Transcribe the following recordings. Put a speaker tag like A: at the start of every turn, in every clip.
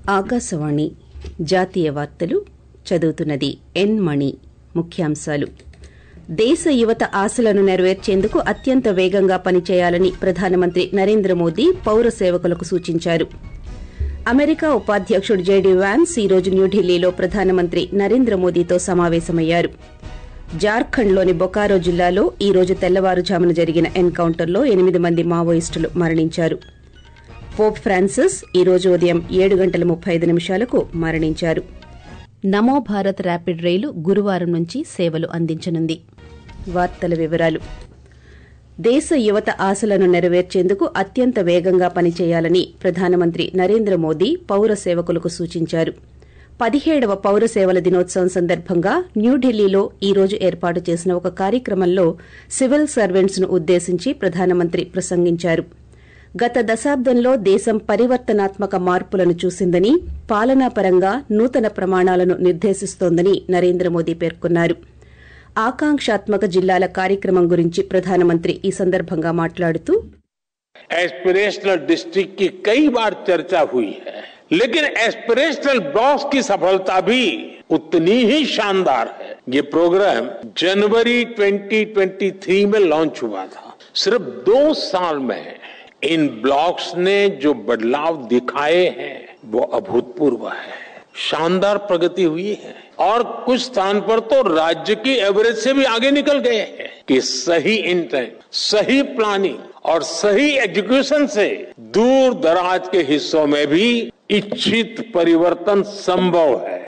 A: ఆకాశవాణి జాతీయ వార్తలు చదువుతున్నది ఎన్ మణి ముఖ్యాంశాలు దేశ యువత ఆశలను నెరవేర్చేందుకు అత్యంత వేగంగా పనిచేయాలని ప్రధానమంత్రి నరేంద్ర మోదీ పౌర సేవకులకు సూచించారు అమెరికా ఉపాధ్యకుడు జేడీ వ్యాన్స్ ఈ రోజు న్యూఢిల్లీలో ప్రధానమంత్రి నరేంద్ర మోదీతో సమావేశమయ్యారు జార్ఖండ్లోని బొకారో జిల్లాలో ఈ రోజు తెల్లవారుజామున జరిగిన ఎన్కౌంటర్లో ఎనిమిది మంది మావోయిస్టులు మరణించారు పోప్ ఫ్రాన్సిస్ ఈ రోజు ఉదయం ఏడు గంటల ముప్పై ఐదు నిమిషాలకు మరణించారు నమో భారత్ ర్యాపిడ్ రైలు గురువారం నుంచి సేవలు అందించనుంది వార్తల వివరాలు దేశ యువత ఆశలను నెరవేర్చేందుకు అత్యంత వేగంగా పనిచేయాలని ప్రధానమంత్రి నరేంద్ర మోదీ పౌర సేవకులకు సూచించారు పదిహేడవ పౌర సేవల దినోత్సవం సందర్భంగా న్యూఢిల్లీలో ఈ రోజు ఏర్పాటు చేసిన ఒక కార్యక్రమంలో సివిల్ సర్వెంట్స్ ను ఉద్దేశించి ప్రధానమంత్రి ప్రసంగించారు గత దశాబ్దంలో దేశం పరివర్తనాత్మక మార్పులను చూసిందని పాలనాపరంగా నూతన ప్రమాణాలను నిర్దేశిస్తోందని నరేంద్ర మోదీ పేర్కొన్నారు ఆకాంక్షాత్మక జిల్లాల కార్యక్రమం గురించి ప్రధానమంత్రి ఈ సందర్భంగా మాట్లాడుతూ
B: एस्पिरेशनल डिस्ट्रिक्ट की कई बार चर्चा हुई है लेकिन एस्पिरेशनल ब्लॉक्स की सफलता भी उतनी ही शानदार है ये प्रोग्राम जनवरी 2023 में लॉन्च हुआ था सिर्फ दो साल में इन ब्लॉक्स ने जो बदलाव दिखाए हैं वो अभूतपूर्व है शानदार प्रगति हुई है और कुछ स्थान पर तो राज्य की एवरेज से भी आगे निकल गए हैं कि सही इंटेंट सही प्लानिंग और सही एजुकेशन से दूर दराज के हिस्सों में भी इच्छित परिवर्तन संभव है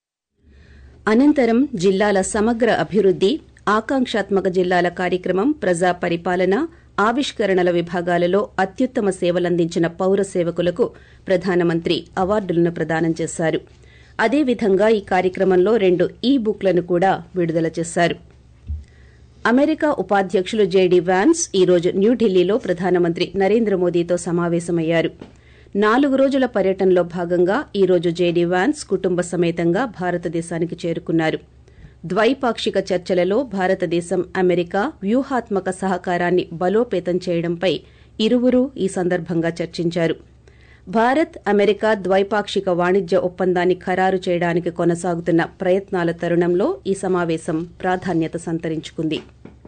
A: అనంతరం జిల్లాల సమగ్ర అభివృద్ది ఆకాంక్షాత్మక జిల్లాల కార్యక్రమం ప్రజా పరిపాలన ఆవిష్కరణల విభాగాలలో అత్యుత్తమ సేవలందించిన పౌర సేవకులకు ప్రధానమంత్రి అవార్డులను ప్రదానం చేశారు అదేవిధంగా ఈ కార్యక్రమంలో రెండు ఈ బుక్లను కూడా విడుదల చేశారు అమెరికా ఉపాధ్యకులు జేడీ వ్యాన్స్ ఈ రోజు న్యూఢిల్లీలో ప్రధానమంత్రి నరేంద్ర మోదీతో సమావేశమయ్యారు నాలుగు రోజుల పర్యటనలో భాగంగా ఈ రోజు జేడీ వ్యాన్స్ కుటుంబ సమేతంగా భారతదేశానికి చేరుకున్నారు ద్వైపాక్షిక చర్చలలో భారతదేశం అమెరికా వ్యూహాత్మక సహకారాన్ని బలోపేతం చేయడంపై ఇరువురు ఈ సందర్భంగా చర్చించారు భారత్ అమెరికా ద్వైపాక్షిక వాణిజ్య ఒప్పందాన్ని ఖరారు చేయడానికి కొనసాగుతున్న ప్రయత్నాల తరుణంలో ఈ సమావేశం ప్రాధాన్యత సంతరించుకుంది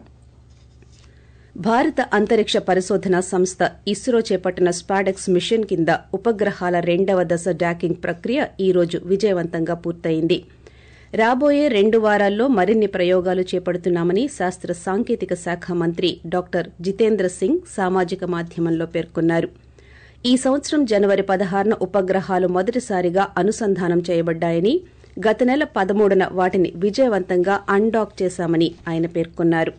A: భారత అంతరిక్ష పరిశోధన సంస్థ ఇస్రో చేపట్టిన స్పాడెక్స్ మిషన్ కింద ఉపగ్రహాల రెండవ దశ డాకింగ్ ప్రక్రియ ఈ రోజు విజయవంతంగా పూర్తయింది రాబోయే రెండు వారాల్లో మరిన్ని ప్రయోగాలు చేపడుతున్నామని శాస్త్ర సాంకేతిక శాఖ మంత్రి డాక్టర్ జితేంద్ర సింగ్ సామాజిక మాధ్యమంలో పేర్కొన్నారు ఈ సంవత్సరం జనవరి పదహారున ఉపగ్రహాలు మొదటిసారిగా అనుసంధానం చేయబడ్డాయని గత నెల పదమూడున వాటిని విజయవంతంగా అన్డాక్ చేశామని ఆయన పేర్కొన్నారు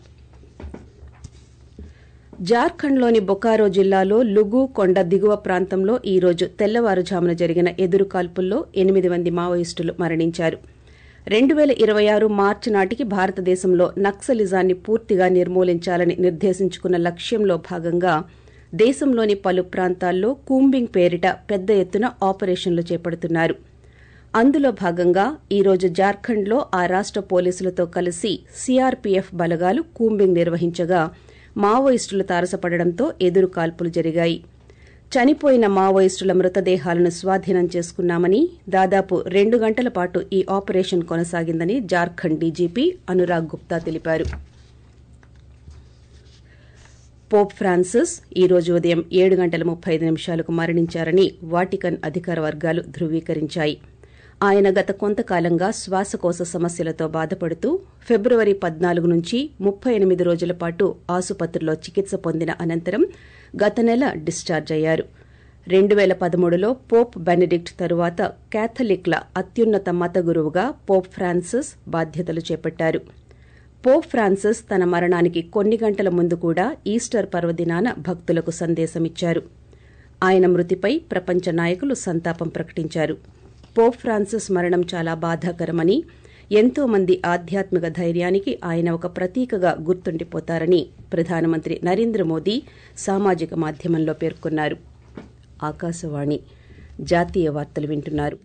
A: జార్ఖండ్లోని బొకారో జిల్లాలో లుగు కొండ దిగువ ప్రాంతంలో ఈ రోజు తెల్లవారుజామున జరిగిన ఎదురుకాల్పుల్లో ఎనిమిది మంది మావోయిస్టులు మరణించారు రెండు పేల ఇరవై ఆరు మార్చి నాటికి భారతదేశంలో నక్సలిజాన్ని పూర్తిగా నిర్మూలించాలని నిర్దేశించుకున్న లక్ష్యంలో భాగంగా దేశంలోని పలు ప్రాంతాల్లో కూంబింగ్ పేరిట పెద్ద ఎత్తున ఆపరేషన్లు చేపడుతున్నారు అందులో భాగంగా ఈ రోజు జార్ఖండ్లో ఆ రాష్ట పోలీసులతో కలిసి సీఆర్పీఎఫ్ బలగాలు కూంబింగ్ నిర్వహించగా మావోయిస్టులు తారసపడడంతో ఎదురు కాల్పులు జరిగాయి చనిపోయిన మావోయిస్టుల మృతదేహాలను స్వాధీనం చేసుకున్నామని దాదాపు రెండు గంటల పాటు ఈ ఆపరేషన్ కొనసాగిందని జార్ఖండ్ డీజీపీ అనురాగ్ గుప్తా తెలిపారు పోప్ ఫ్రాన్సిస్ ఈ రోజు ఉదయం ఏడు గంటల ముప్పై ఐదు నిమిషాలకు మరణించారని వాటికన్ అధికార వర్గాలు ధృవీకరించాయి ఆయన గత కొంతకాలంగా శ్వాసకోశ సమస్యలతో బాధపడుతూ ఫిబ్రవరి పద్నాలుగు నుంచి ముప్పై ఎనిమిది రోజుల పాటు ఆసుపత్రిలో చికిత్స పొందిన అనంతరం గత నెల డిశ్చార్జ్ అయ్యారు రెండు పేల పదమూడులో పోప్ బెనడిక్ట్ తరువాత కేథలిక్ల అత్యున్నత మత గురువుగా పోప్ ఫ్రాన్సిస్ బాధ్యతలు చేపట్టారు పోప్ ఫ్రాన్సిస్ తన మరణానికి కొన్ని గంటల ముందు కూడా ఈస్టర్ పర్వదినాన భక్తులకు సందేశమిచ్చారు ఆయన మృతిపై ప్రపంచ నాయకులు సంతాపం ప్రకటించారు పోప్ ఫ్రాన్సిస్ మరణం చాలా బాధాకరమని ఎంతో మంది ఆధ్యాత్మిక ధైర్యానికి ఆయన ఒక ప్రతీకగా గుర్తుండిపోతారని ప్రధానమంత్రి నరేంద్ర మోదీ సామాజిక మాధ్యమంలో పేర్కొన్నారు ఆకాశవాణి జాతీయ వార్తలు వింటున్నారు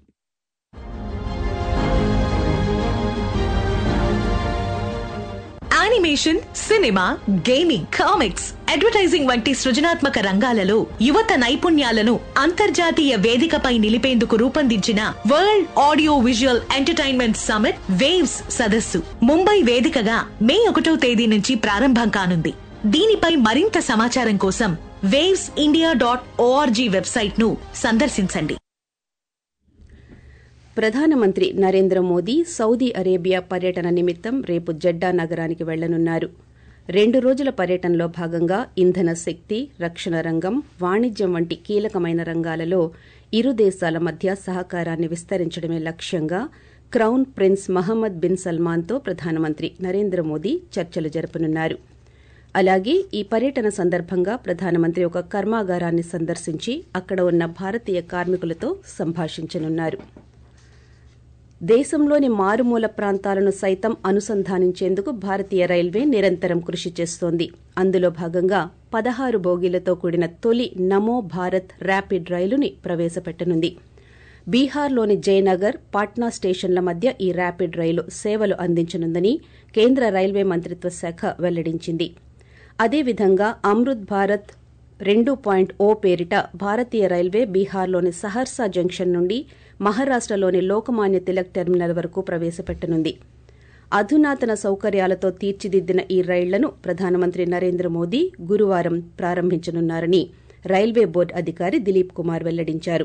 C: animation cinema gaming comics advertising వంటి సృజనాత్మక రంగాలలో యువత నైపుణ్యాలను అంతర్జాతీయ వేదికపై నిలిపేందుకు రూపొందించిన world audio visual entertainment summit waves సదస్సు ముంబై వేదికగా మే ఒకటో తేదీ నుంచి ప్రారంభం కానుంది దీనిపై మరింత సమాచారం కోసం waves India dot ORG website ను సందర్శించండి
A: ప్రధానమంత్రి నరేంద్ర మోదీ సౌదీ అరేబియా పర్యటన నిమిత్తం రేపు జెడ్డా నగరానికి వెళ్లనున్నారు రెండు రోజుల పర్యటనలో భాగంగా ఇంధన శక్తి రక్షణ రంగం వాణిజ్యం వంటి కీలకమైన రంగాలలో ఇరు దేశాల మధ్య సహకారాన్ని విస్తరించడమే లక్ష్యంగా క్రౌన్ ప్రిన్స్ మహమ్మద్ బిన్ సల్మాన్తో ప్రధానమంత్రి నరేంద్ర మోదీ చర్చలు జరపనున్నారు అలాగే ఈ పర్యటన సందర్భంగా ప్రధానమంత్రి ఒక కర్మాగారాన్ని సందర్శించి అక్కడ ఉన్న భారతీయ కార్మికులతో సంభాషించనున్నారు దేశంలోని మారుమూల ప్రాంతాలను సైతం అనుసంధానించేందుకు భారతీయ రైల్వే నిరంతరం కృషి చేస్తోంది అందులో భాగంగా పదహారు బోగీలతో కూడిన తొలి నమో భారత్ ర్యాపిడ్ రైలుని ప్రవేశపెట్టనుంది బీహార్లోని జయనగర్ పాట్నా స్టేషన్ల మధ్య ఈ ర్యాపిడ్ రైలు సేవలు అందించనుందని కేంద్ర రైల్వే మంత్రిత్వ శాఖ వెల్లడించింది అదేవిధంగా అమృత్ భారత్ రెండు పాయింట్ ఓ పేరిట భారతీయ రైల్వే బీహార్లోని సహర్సా జంక్షన్ నుండి మహారాష్టలోని లోకమాన్య తిలక్ టెర్మినల్ వరకు ప్రవేశపెట్టనుంది అధునాతన సౌకర్యాలతో తీర్చిదిద్దిన ఈ రైళ్లను ప్రధానమంత్రి నరేంద్ర మోదీ గురువారం ప్రారంభించనున్నారని రైల్వే బోర్డు అధికారి దిలీప్ కుమార్ వెల్లడించారు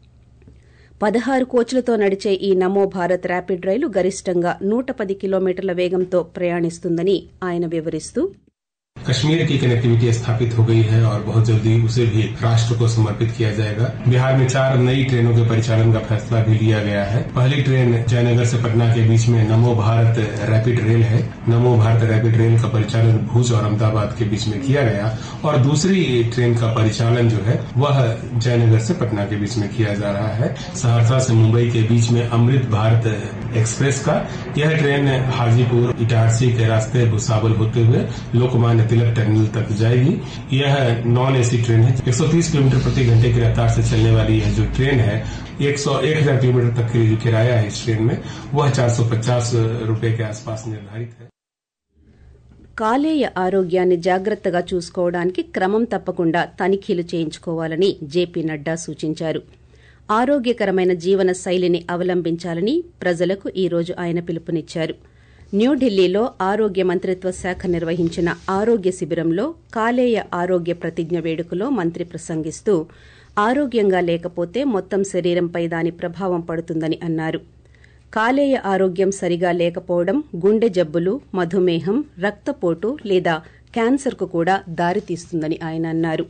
A: పదహారు కోచ్లతో నడిచే ఈ నమో భారత్ ర్యాపిడ్ రైలు గరిష్టంగా నూట పది కిలోమీటర్ల వేగంతో ప్రయాణిస్తుందని ఆయన వివరిస్తూ
D: कश्मीर की कनेक्टिविटी स्थापित हो गई है और बहुत जल्दी उसे भी राष्ट्र को समर्पित किया जाएगा बिहार में चार नई ट्रेनों के परिचालन का फैसला भी लिया गया है पहली ट्रेन जयनगर से पटना के बीच में नमो भारत रैपिड रेल है नमो भारत रैपिड रेल का परिचालन भूज और अहमदाबाद के बीच में किया गया और दूसरी ट्रेन का परिचालन जो है वह जयनगर से पटना के बीच में किया जा रहा है सहरसा से मुंबई के बीच में अमृत भारत एक्सप्रेस का यह ट्रेन हाजीपुर इटारसी के रास्ते भुसावल होते हुए लोकमान्य तिलक टर्मिनल तक जाएगी यह नॉन एसी ट्रेन है 130 किलोमीटर प्रति घंटे की रफ्तार से चलने वाली यह जो ट्रेन है एक सौ एक हजार किलोमीटर तक की जो किराया है इस ट्रेन में वह चार सौ पचास रूपये के आसपास निर्धारित है
A: కాలేయ ఆరోగ్యాన్ని జాగ్రత్తగా చూసుకోవడానికి క్రమం తప్పకుండా తనిఖీలు చేయించుకోవాలని జేపీ నడ్డా సూచించారు ఆరోగ్యకరమైన జీవన శైలిని అవలంబించాలని ప్రజలకు ఈ రోజు ఆయన పిలుపునిచ్చారు న్యూఢిల్లీలో ఆరోగ్య మంత్రిత్వ శాఖ నిర్వహించిన ఆరోగ్య శిబిరంలో కాలేయ ఆరోగ్య ప్రతిజ్ఞ వేడుకలో మంత్రి ప్రసంగిస్తూ ఆరోగ్యంగా లేకపోతే మొత్తం శరీరంపై దాని ప్రభావం పడుతుందని అన్నారు కాలేయ ఆరోగ్యం సరిగా లేకపోవడం గుండె జబ్బులు మధుమేహం రక్తపోటు లేదా క్యాన్సర్కు కూడా దారితీస్తుందని ఆయన అన్నారు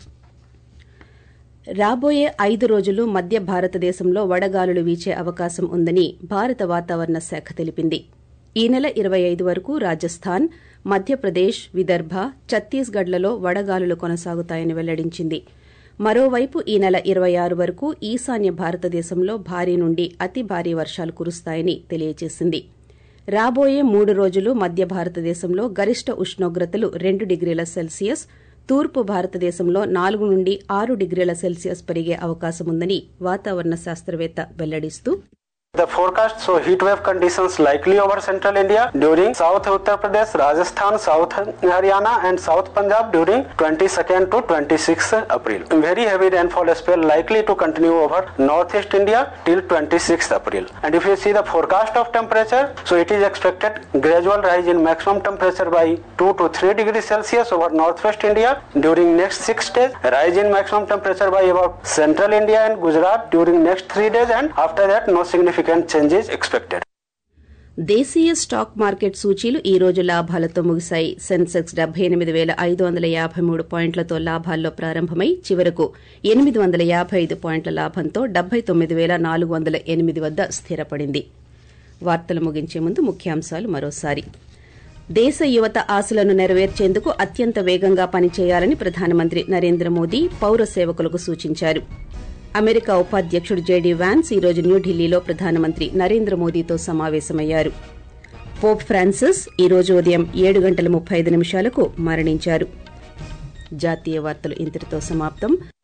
A: రాబోయే ఐదు రోజులు మధ్య భారతదేశంలో వడగాలులు వీచే అవకాశం ఉందని భారత వాతావరణ శాఖ తెలిపింది ఈ నెల ఇరవై ఐదు వరకు రాజస్థాన్ మధ్యప్రదేశ్ విదర్భ ఛత్తీస్గఢ్లలో వడగాలులు కొనసాగుతాయని వెల్లడించింది మరోవైపు ఈ నెల ఇరవై ఆరు వరకు ఈశాన్య భారతదేశంలో భారీ నుండి అతి భారీ వర్షాలు కురుస్తాయని తెలియజేసింది రాబోయే మూడు రోజులు మధ్య భారతదేశంలో గరిష్ట ఉష్ణోగ్రతలు రెండు డిగ్రీల సెల్సియస్ తూర్పు భారతదేశంలో నాలుగు నుండి ఆరు డిగ్రీల సెల్సియస్ పెరిగే అవకాశముందని వాతావరణ శాస్త్రవేత్త వెల్లడిస్తూ
E: The forecast show heat wave conditions likely over central India during South Uttar Pradesh, Rajasthan, South Haryana and South Punjab during 22nd to 26th April. Very heavy rainfall spell likely to continue over northeast India till 26th April. And if you see the forecast of temperature, so it is expected gradual rise in maximum temperature by 2 to 3 degrees Celsius over northwest India during next 6 days, rise in maximum temperature by about central India and Gujarat during next 3 days and after that no significant changes expected.
A: దేశీయ stock market సూచీలు ఈ రోజు లాభాలతో ముగిశాయి సెన్సెక్స్ డెబ్బై ఎనిమిది వేల ఐదు వందల యాభై మూడు పాయింట్లతో లాభాల్లో ప్రారంభమై చివరకు ఎనిమిది వందల యాభై ఐదు పాయింట్ల లాభంతో డెబ్బై తొమ్మిది వేల నాలుగు వందల ఎనిమిది వద్ద స్థిరపడింది వార్తలు ముగించే ముందు ముఖ్యాంశాలు మరోసారి దేశ యువత ఆశలను నెరవేర్చేందుకు అత్యంత వేగంగా పనిచేయాలని ప్రధానమంత్రి నరేంద్ర మోదీ పౌర సేవకులకు సూచించారు అమెరికా ఉపాధ్యకుడు జేడీ వ్యాన్స్ ఈ రోజు న్యూఢిల్లీలో ప్రధానమంత్రి నరేంద్ర మోదీతో సమావేశమయ్యారు పోప్ ఫ్రాన్సిస్ ఈ రోజు ఉదయం ఏడు గంటల ముప్పై ఐదు నిమిషాలకు మరణించారు జాతీయ వార్తలు ఇంతటితో సమాప్తం